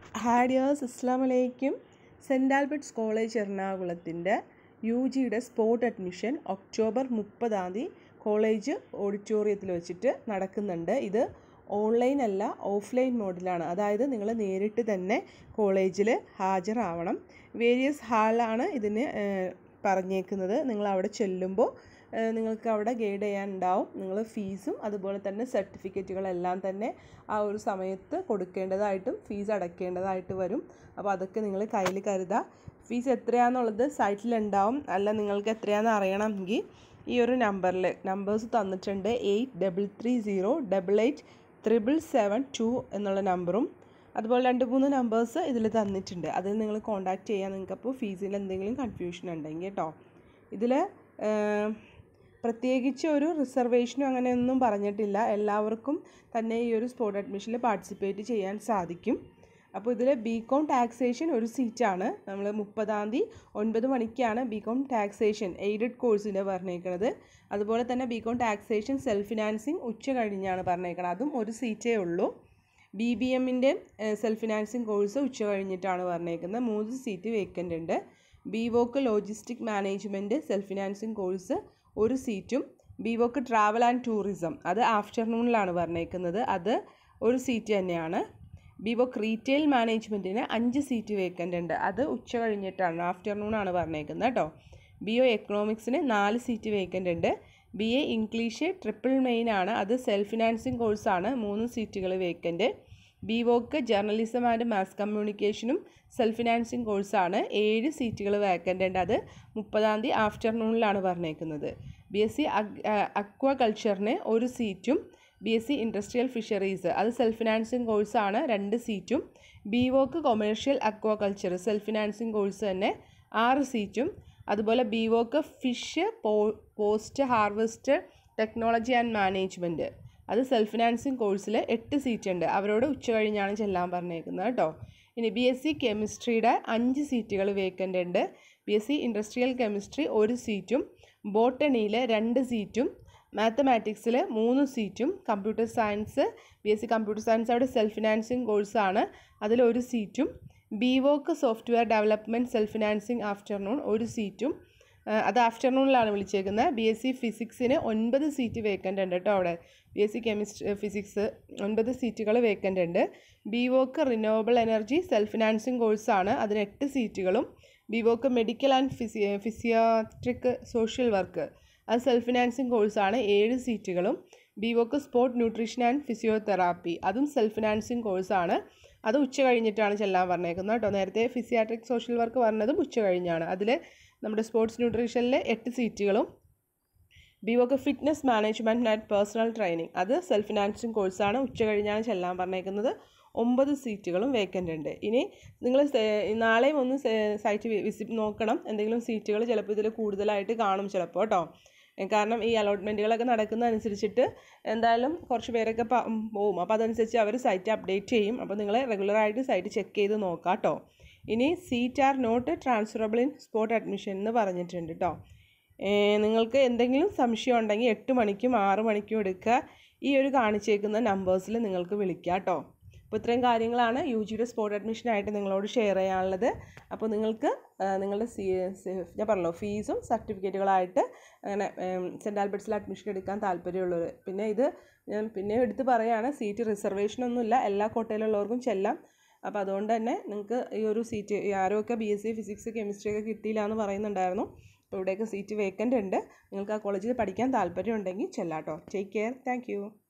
ഹാഡിയേഴ്സ് അസ്സാം വലൈക്കും saint Albert's college എറണാകുളത്തിൻ്റെ യു ജിയുടെ സ്പോട്ട് അഡ്മിഷൻ ഒക്ടോബർ മുപ്പതാം തീയതി കോളേജ് ഓഡിറ്റോറിയത്തിൽ വെച്ചിട്ട് നടക്കുന്നുണ്ട് ഇത് ഓൺലൈൻ അല്ല ഓഫ്ലൈൻ മോഡിലാണ് അതായത് നിങ്ങൾ നേരിട്ട് തന്നെ കോളേജിൽ ഹാജരാവണം വേരിയസ് ഹാളാണ് ഇതിന് ഏഹ്, പറഞ്ഞേക്കുന്നത് നിങ്ങൾ അവിടെ ചെല്ലുമ്പോൾ ഏഹ്, നിങ്ങൾക്ക് അവിടെ ഗൈഡ് ചെയ്യാനുണ്ടാവും നിങ്ങൾ ഫീസും അതുപോലെ തന്നെ സർട്ടിഫിക്കറ്റുകളെല്ലാം തന്നെ ആ ഒരു സമയത്ത് കൊടുക്കേണ്ടതായിട്ടും ഫീസ് അടയ്ക്കേണ്ടതായിട്ട് വരും അപ്പോൾ അതൊക്കെ നിങ്ങൾ കയ്യിൽ കരുതുക ഫീസ് എത്രയാണെന്നുള്ളത് സൈറ്റിലുണ്ടാവും അല്ല നിങ്ങൾക്ക് എത്രയാണെന്ന് അറിയണമെങ്കിൽ ഈ ഒരു നമ്പറിൽ നമ്പേഴ്സ് തന്നിട്ടുണ്ട് eight double three zero double eight triple seven two എന്നുള്ള നമ്പറും അതുപോലെ രണ്ട് മൂന്ന് നമ്പേഴ്സ് ഇതിൽ തന്നിട്ടുണ്ട് അതിൽ നിങ്ങൾ കോൺടാക്റ്റ് ചെയ്യാൻ നിങ്ങൾക്ക് അപ്പോൾ ഫീസിൽ എന്തെങ്കിലും കൺഫ്യൂഷൻ ഉണ്ടെങ്കിൽ കേട്ടോ ഇതിൽ പ്രത്യേകിച്ച് ഒരു റിസർവേഷനും അങ്ങനെയൊന്നും പറഞ്ഞിട്ടില്ല എല്ലാവർക്കും തന്നെ ഈ ഒരു സ്പോട്ട് അഡ്മിഷനിൽ പാർട്ടിസിപ്പേറ്റ് ചെയ്യാൻ സാധിക്കും അപ്പോൾ ഇതിൽ ബി കോം ടാക്സേഷൻ ഒരു സീറ്റാണ് നമ്മൾ മുപ്പതാം തീയതി ഒൻപത് മണിക്കാണ് ബി കോം ടാക്സേഷൻ എയ്ഡഡ് കോഴ്സിൻ്റെ പറഞ്ഞേക്കുന്നത് അതുപോലെ തന്നെ B Com taxation self financing ഉച്ച കഴിഞ്ഞാണ് പറഞ്ഞേക്കുന്നത് അതും ഒരു സീറ്റേ ഉള്ളൂ ബി ബി എമ്മിൻ്റെ സെൽഫ് ഫിനാൻസിങ് കോഴ്സ് ഉച്ച കഴിഞ്ഞിട്ടാണ് പറഞ്ഞേക്കുന്നത് മൂന്ന് സീറ്റ് വേക്കൻ്റ് ഉണ്ട് B Voc logistic management self financing course ഒരു സീറ്റും B Voc travel and tourism അത് ആഫ്റ്റർനൂണിലാണ് പറഞ്ഞേക്കുന്നത് അത് ഒരു സീറ്റ് തന്നെയാണ് ബി വോക്ക് റീറ്റെയിൽ മാനേജ്മെൻറ്റിന് അഞ്ച് സീറ്റ് വേക്കൻ്റ് ഉണ്ട് അത് ഉച്ച കഴിഞ്ഞിട്ടാണ് ആഫ്റ്റർനൂണാണ് പറഞ്ഞേക്കുന്നത് കേട്ടോ ബി ഒ എക്കണോമിക്സിന് നാല് സീറ്റ് വേക്കൻ്റ് ഉണ്ട് B A English triple main ആണ് അത് സെൽഫ് ഫിനാൻസിങ് കോഴ്സാണ് മൂന്ന് സീറ്റുകൾ vacant B voc journalism and mass കമ്മ്യൂണിക്കേഷനും സെൽഫ് ഫിനാൻസിങ് കോഴ്സാണ് ഏഴ് സീറ്റുകൾ വേക്കൻ്റ് ഉണ്ട് അത് മുപ്പതാം തീയതി ആഫ്റ്റർനൂണിലാണ് പറഞ്ഞേക്കുന്നത് ബി എസ് സി അക്വ കൾച്ചറിന് ഒരു സീറ്റും B S C industrial fisheries അത് സെൽഫ് ഫിനാൻസിങ് കോഴ്സാണ് രണ്ട് സീറ്റും B voc commercial aquaculture self financing course തന്നെ ആറ് സീറ്റും അതുപോലെ B voc fish po post harvest technology and management അത് സെൽഫ് ഫിനാൻസിങ് കോഴ്സിൽ എട്ട് സീറ്റ് ഉണ്ട് അവരോട് ഉച്ച കഴിഞ്ഞാണ് ചെല്ലാൻ പറഞ്ഞേക്കുന്നത് കേട്ടോ ഇനി ബി എസ് സി കെമിസ്ട്രിയുടെ അഞ്ച് സീറ്റുകൾ വേക്കൻ്റ് ഉണ്ട് B S C industrial chemistry ഒരു സീറ്റും ബോട്ടണിയിൽ രണ്ട് സീറ്റും മാത്തമാറ്റിക്സിൽ മൂന്ന് സീറ്റും computer science B S C computer science അവിടെ സെൽഫ് ഫിനാൻസിങ് കോഴ്സാണ് അതിലൊരു സീറ്റും B voc software development self financing afternoon ഒരു സീറ്റും ആ, അത് ആഫ്റ്റർനൂണിലാണ് വിളിച്ചേക്കുന്നത് ബി എസ് സി ഫിസിക്സിന് ഒൻപത് സീറ്റ് വേക്കൻ്റ് ഉണ്ട് കേട്ടോ അവിടെ B S C chemistry physics ഒൻപത് സീറ്റുകൾ വേക്കൻ്റ് ഉണ്ട് B voc renewable energy self financing കോഴ്സാണ് അതിന് എട്ട് സീറ്റുകളും B voc medical and physi physiatric social work അത് സെൽഫ് ഫിനാൻസിങ് കോഴ്സാണ് ഏഴ് സീറ്റുകളും B voc sport nutrition and physiotherapy അതും സെൽഫ് ഫിനാൻസിങ് കോഴ്സാണ് അത് ഉച്ച കഴിഞ്ഞിട്ടാണ് ചെല്ലാൻ പറഞ്ഞേക്കുന്നത് കേട്ടോ നേരത്തെ ഫിസിയാട്രിക് സോഷ്യൽ വർക്ക് പറഞ്ഞതും ഉച്ച കഴിഞ്ഞാണ് അതിൽ നമ്മുടെ സ്പോർട്സ് ന്യൂട്രീഷനിൽ എട്ട് സീറ്റുകളും B voc fitness management and personal training അത് സെൽഫ് ഫിനാൻസിങ് കോഴ്സാണ് ഉച്ച കഴിഞ്ഞാണ് ചെല്ലാൻ പറഞ്ഞേക്കുന്നത് ഒമ്പത് സീറ്റുകളും വേക്കൻ്റ് ഉണ്ട് ഇനി നിങ്ങൾ നാളെയും ഒന്ന് സൈറ്റ് വിസിറ്റ് നോക്കണം എന്തെങ്കിലും സീറ്റുകൾ ചിലപ്പോൾ ഇതിൽ കൂടുതലായിട്ട് കാണും ചിലപ്പോൾ കേട്ടോ കാരണം ഈ അലോട്ട്മെൻറ്റുകളൊക്കെ നടക്കുന്ന അനുസരിച്ചിട്ട് എന്തായാലും കുറച്ച് പേരൊക്കെ പ- പോവും അപ്പോൾ അതനുസരിച്ച് അവർ സൈറ്റ് അപ്ഡേറ്റ് ചെയ്യും അപ്പോൾ നിങ്ങൾ റെഗുലറായിട്ട് സൈറ്റ് ചെക്ക് ചെയ്ത് നോക്കാം കേട്ടോ ഇനി seat are not transferable in spot admission എന്ന് പറഞ്ഞിട്ടുണ്ട് കേട്ടോ നിങ്ങൾക്ക് എന്തെങ്കിലും സംശയം ഉണ്ടെങ്കിൽ എട്ട് മണിക്കും ആറ് മണിക്കും എടുക്കുക ഈ ഒരു കാണിച്ചേക്കുന്ന നമ്പേഴ്സിൽ നിങ്ങൾക്ക് വിളിക്കാം കേട്ടോ അപ്പോൾ ഇത്രയും കാര്യങ്ങളാണ് യു ജിയുടെ സ്പോട്ട് അഡ്മിഷനായിട്ട് നിങ്ങളോട് ഷെയർ ചെയ്യാനുള്ളത് അപ്പോൾ നിങ്ങൾക്ക് ആ, നിങ്ങളുടെ സി സി- ഞാൻ പറഞ്ഞല്ലോ ഫീസും സർട്ടിഫിക്കറ്റുകളായിട്ട് അങ്ങനെ സെൻറ്റ് ആൽബർട്ട്സിൽ അഡ്മിഷൻ എടുക്കാൻ താല്പര്യമുള്ളവർ പിന്നെ ഇത് ഞാൻ പിന്നെ എടുത്ത് പറയുകയാണ് സീറ്റ് റിസർവേഷനൊന്നുമില്ല എല്ലാ കോട്ടയിലുള്ളവർക്കും ചെല്ലാം അപ്പോൾ അതുകൊണ്ട് തന്നെ നിങ്ങൾക്ക് ഈ ഒരു സീറ്റ് ഈ ആരൊക്കെ B S C physics chemistry ഒക്കെ കിട്ടിയില്ല എന്ന് പറയുന്നുണ്ടായിരുന്നു അപ്പോൾ ഇവിടെയൊക്കെ സീറ്റ് വേക്കൻ്റ് ഉണ്ട് നിങ്ങൾക്ക് ആ കോളേജിൽ പഠിക്കാൻ താല്പര്യം ഉണ്ടെങ്കിൽ ചെല്ലാട്ടോ ടേക്ക് കെയർ താങ്ക്